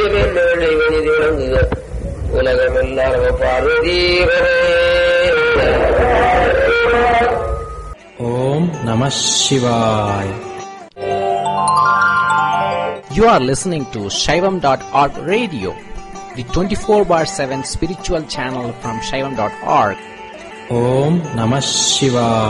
வெள்ளை வனிது விளங்குக உலகமெல்லாம் பார்வதீவரே ஓம் நம சிவாய் You are listening to Shaivam.org radio, the 24 bar 7 spiritual channel from Shaivam.org. ஓம் நம சிவாய்